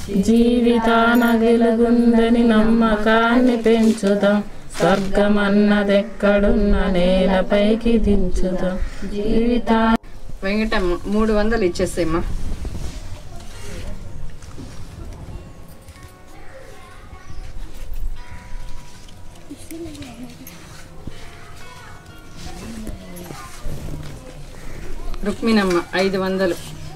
జీవితాన వెలుగుందని నమ్మకాన్ని పెంచుదాం స్వర్గమన్నదెక్కడున్న నేలపైకి దించుదాం జీవితా వెంకటమ్మ మూడు వందలు ఇచ్చేసేమ్మా రుక్మిణమ్మ ఐదు వందలు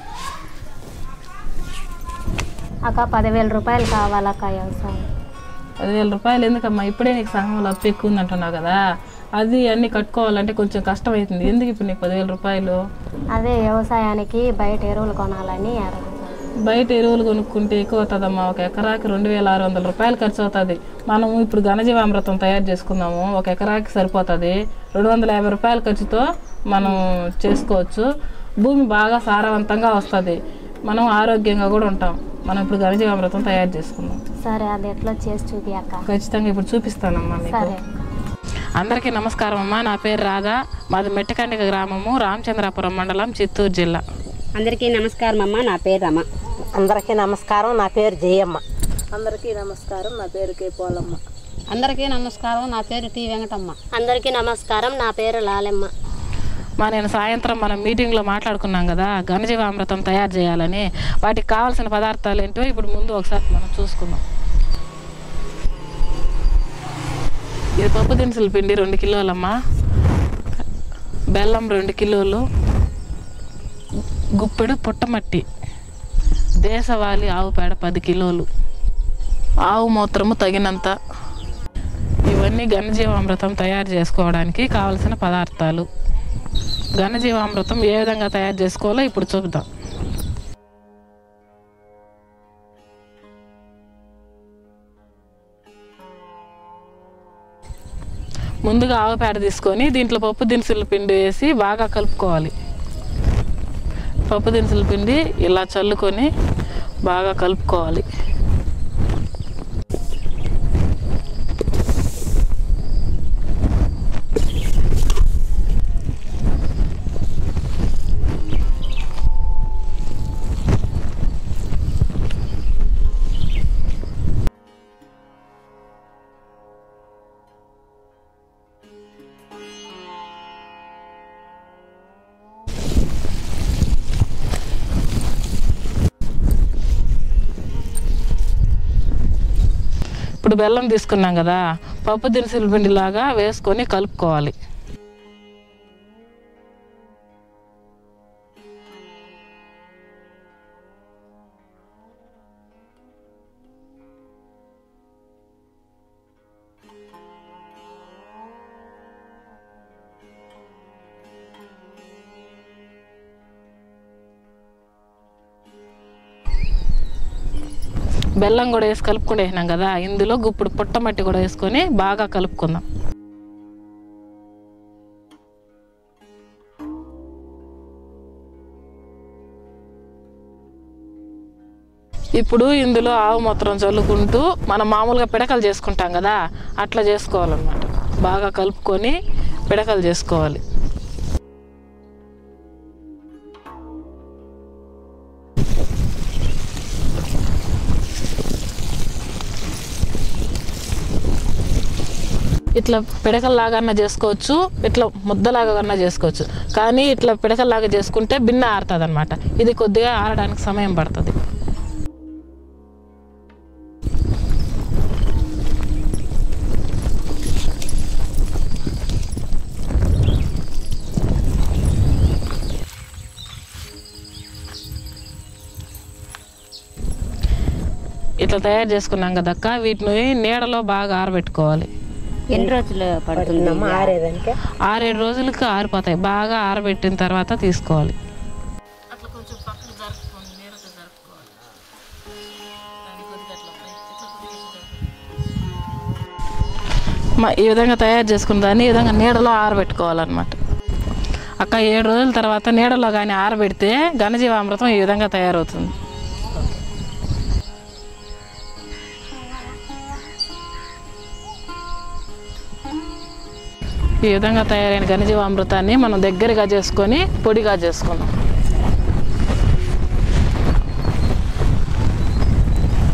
అక్క పదివేల రూపాయలు కావాలక్క వ్యవసాయం పదివేల రూపాయలు ఎందుకమ్మా ఇప్పుడే నీకు సంఘంలో అప్పు ఎక్కువ ఉంది అంటున్నావు కదా అది అన్ని కట్టుకోవాలంటే కొంచెం కష్టం అవుతుంది ఎందుకు ఇప్పుడు నీకు పదివేల రూపాయలు అదే వ్యవసాయానికి బయట ఎరువులు కొనాలని అడుగుతాను బయట ఎరువులు కొనుక్కుంటే ఎక్కువ అవుతుందమ్మా ఒక ఎకరాకి రెండు వేల ఆరు వందల రూపాయలు ఖర్చు అవుతుంది మనము ఇప్పుడు ఘనజీవామృతం తయారు చేసుకుందాము ఒక ఎకరాకి సరిపోతుంది రెండు వందల యాభై రూపాయల ఖర్చుతో మనం చేసుకోవచ్చు భూమి బాగా సారవంతంగా వస్తుంది మనం ఆరోగ్యంగా కూడా ఉంటాం మనం ఇప్పుడు ఘనజీవామృతం తయారు చేసుకుందాం సరే అది ఎట్లా చేసి చూపి అక్క ఖచ్చితంగా ఇప్పుడు చూపిస్తానమ్మా మీకు సరే అందరికీ నమస్కారం అమ్మా నా పేరు రాధా మాది మెట్టకండిక గ్రామము రామచంద్రాపురం మండలం చిత్తూరు జిల్లా అందరికీ నమస్కారం అమ్మ నా పేరు రమ అందరికీ నమస్కారం నా పేరు జయమ్మ అందరికీ నమస్కారం నా పేరు కే పోలమ్మ అందరికీ నమస్కారం నా పేరు టి వెంకటమ్మ అందరికీ నమస్కారం నా పేరు లాలెమ్మ మా నేను సాయంత్రం మనం మీటింగ్లో మాట్లాడుకున్నాం కదా ఘనజీవామృతం తయారు చేయాలని వాటికి కావాల్సిన పదార్థాలు ఏంటో ఇప్పుడు ముందు ఒకసారి మనం చూసుకుందాం ఇది పప్పు దినుసుల పిండి రెండు కిలోలమ్మా బెల్లం రెండు కిలోలు గుప్పెడు పుట్టమట్టి దేశవాళీ ఆవు పేడ పది కిలోలు ఆవు మూత్రము తగినంత ఇవన్నీ ఘనజీవామృతం తయారు చేసుకోవడానికి కావలసిన పదార్థాలు ఘనజీవామృతం ఏ విధంగా తయారు చేసుకోవాలో ఇప్పుడు చూద్దాం ముందుగా ఆవు పేడ తీసుకొని దీంట్లో పప్పు దినుసుల పిండి వేసి బాగా కలుపుకోవాలి పప్పు దినుసుల పిండి ఇలా చల్లుకొని బాగా కలుపుకోవాలి ఇప్పుడు బెల్లం తీసుకున్నాం కదా పప్పు దినుసుల పిండిలాగా వేసుకొని కలుపుకోవాలి బెల్లం కూడా వేసి కలుపుకునేసినాం కదా ఇందులో గుప్పుడు పుట్టమట్టి కూడా వేసుకొని బాగా కలుపుకుందాం ఇప్పుడు ఇందులో ఆవు మూత్రం చల్లుకుంటూ మనం మామూలుగా పిడకలు చేసుకుంటాం కదా అట్లా చేసుకోవాలన్నమాట బాగా కలుపుకొని పిడకలు చేసుకోవాలి ఇట్లా పిడకల్లాగా చేసుకోవచ్చు ఇట్లా ముద్దలాగా కన్నా చేసుకోవచ్చు కానీ ఇట్లా పిడకల్లాగా చేసుకుంటే భిన్న ఆరుతుంది అనమాట ఇది కొద్దిగా ఆరడానికి సమయం పడుతుంది ఇట్లా తయారు చేసుకున్నాం కదక్క వీటిని నీడలో బాగా ఆరబెట్టుకోవాలి ఎన్ని రోజులు పడుతుంది ఆరేదానికి ఆరేడు రోజులకు ఆరిపోతాయి బాగా ఆరబెట్టిన తర్వాత తీసుకోవాలి మ- ఈ విధంగా తయారు చేసుకున్న దాన్ని ఈ విధంగా నీడలో ఆరబెట్టుకోవాలన్నమాట అక్క ఏడు రోజుల తర్వాత నీడలో కానీ ఆరబెడితే ఘనజీవామృతం ఈ విధంగా తయారవుతుంది ఈ విధంగా తయారైన ఘనజీవామృతాన్ని మనం దగ్గరగా చేసుకొని పొడిగా చేసుకున్నాం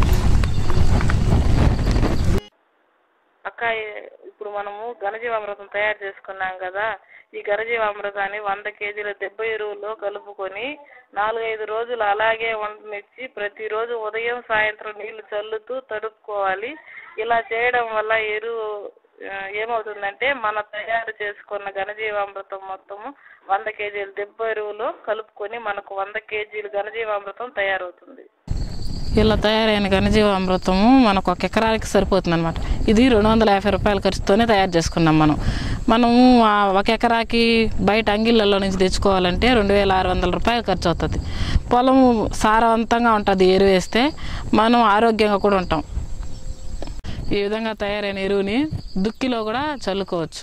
ఘనజీవామృతం తయారు చేసుకున్నాం కదా ఈ ఘనజీవామృతాన్ని వంద కేజీల దెబ్బ ఎరువులో కలుపుకొని నాలుగైదు రోజులు అలాగే వండనిచ్చి ప్రతిరోజు ఉదయం సాయంత్రం నీళ్లు చల్లుతూ తడుపుకోవాలి ఇలా చేయడం వల్ల ఎరువు ఆ, ఏమవుతుందంటే మన తయారు చేసుకున్న ఘనజీవామృతం మొత్తము వంద కేజీల దెబ్బ ఎరువులో కలుపుకొని మనకు వంద కేజీలు ఘనజీవామృతం తయారవుతుంది ఇలా తయారైన ఘనజీవామృతము మనకు ఒక ఎకరానికి సరిపోతుంది అనమాట ఇది రెండు వందల యాభై రూపాయల ఖర్చుతోనే తయారు చేసుకున్నాం మనం మనము ఆ ఒక ఎకరాకి బయట అంగిళ్ళల్లో నుంచి తెచ్చుకోవాలంటే రెండు వేల ఆరు వందల రూపాయలు ఖర్చు అవుతుంది పొలం సారవంతంగా ఉంటుంది ఎరువు వేస్తే మనం ఆరోగ్యంగా కూడా ఉంటాం ఈ విధంగా తయారైన ఎరువుని దుక్కిలో కూడా చల్లుకోవచ్చు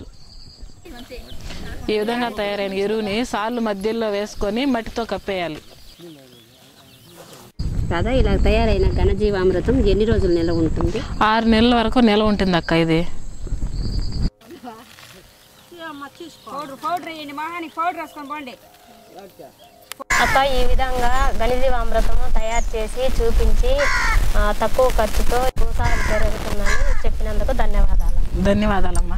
ఈ విధంగా తయారైన ఎరువుని సార్లు మధ్యలో వేసుకొని మట్టితో కప్పేయాలి రాధా ఇలా తయారైన ఘనజీవామృతం ఎన్ని రోజులు నిల్వ ఉంటుంది ఆరు నెలల వరకు నిల్వ ఉంటుంది అక్క ఇది అక్క ఈ విధంగా ఘనజీవామృతము తయారు చేసి చూపించి ఆ, తక్కువ ఖర్చుతో భూసారం పెరుగుతుందని చెప్పినందుకు ధన్యవాదాలు ధన్యవాదాలమ్మా